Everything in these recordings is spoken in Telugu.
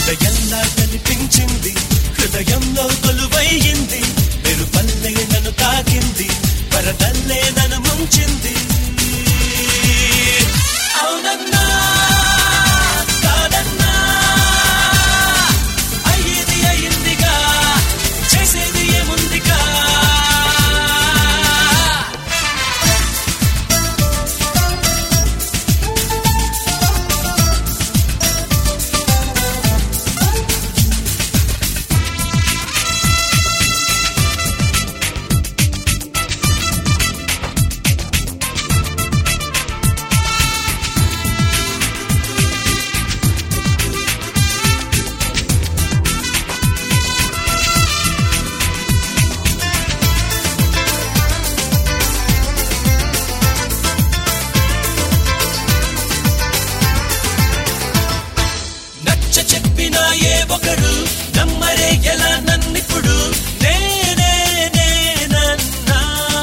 హృదయంలా కనిపించింది హృదయంలో కొలువయ్యింది మీరు పల్లె నన్ను తాకింది వరదల్లే నన్ను ముంచింది అవునన్నా కాదన్నా అయ్యేది అయ్యిందిగా చేసేది ఏముందిగా నచ్చ చెప్పిన ఏ ఒకడు నమ్మరే ఎలా నన్నిప్పుడు నేనే నేనన్నా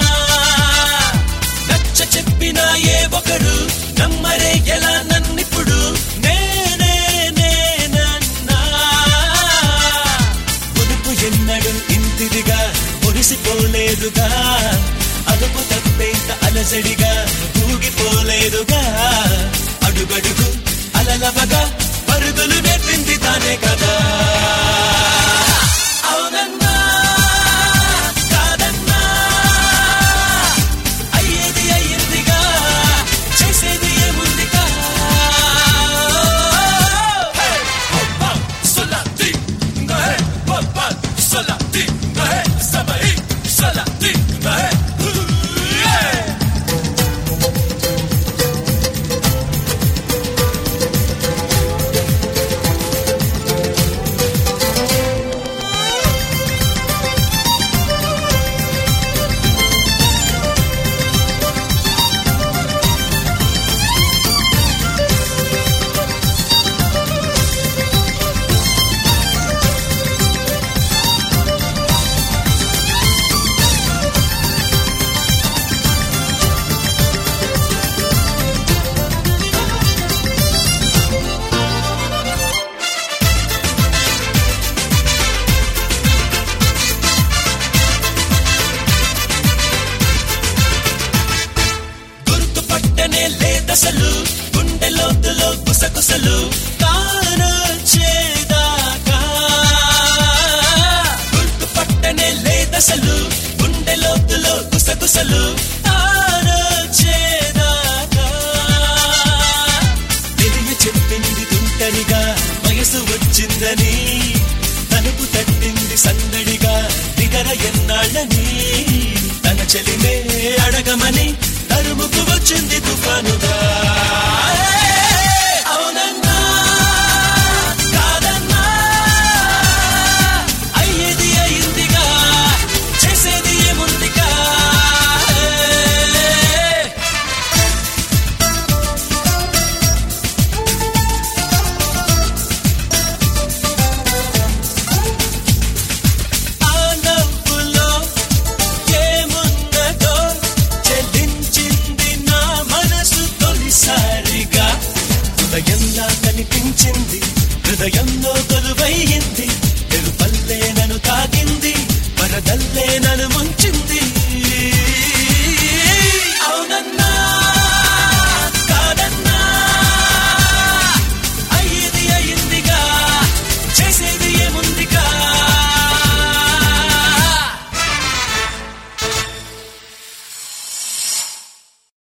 నచ్చ చెప్పిన ఏ ఒకడు నమ్మరే ఎలా నన్నిప్పుడు నేనే నేనన్నా పొదుపు ఎన్నడు ఇంతిదిగా మురిసిపోలేదుగా అదుపు తప్పేంత అలజడిగా ఊగిపోలేదుగా అడుగడుగు అలలవగా పరుగులు నేర్పింది తానే కదా అవునన్నా కాదన్నా అయ్యేది అయ్యిందిగా చేసేది ఏముందిగా హే పప్పా సొలాతి హే పప్పా సొలాతి హే సమై సొలాతి హే హే గుర్తుపట్టనే లేదసలు గుండె లోతులో గుసగుసలు తానొచ్చేదాకా గుర్తుపట్టనే లేదసలు గుండె లోతులో గుసగుసలు తానొచ్చేదాకా తెలియ చెప్పింది తుంటరిగా వయసు వచ్చిందని తలుపు తట్టింది సందడిగా నిగర ఎన్నాళ్ళని తన చెలిమే అడగమని తరుముకు వచ్చింది తుఫానుగా అవునన్నా కాదన్నా అయ్యేది అయిందిగా చేసేది ఏముందిగా ఆ నవ్వులో ఏమున్నదో చెల్లించింది నా మనసు తొలిసారిగా హృదయంలా కనిపించింది హృదయంలో కొలువయ్యింది ఎరుపల్లే నన్ను తాకింది వరదల్లే నన్ను ముంచింది అవునన్నా కాదన్నా అయ్యేది అయ్యిందిగా చేసేది ఏముందిగా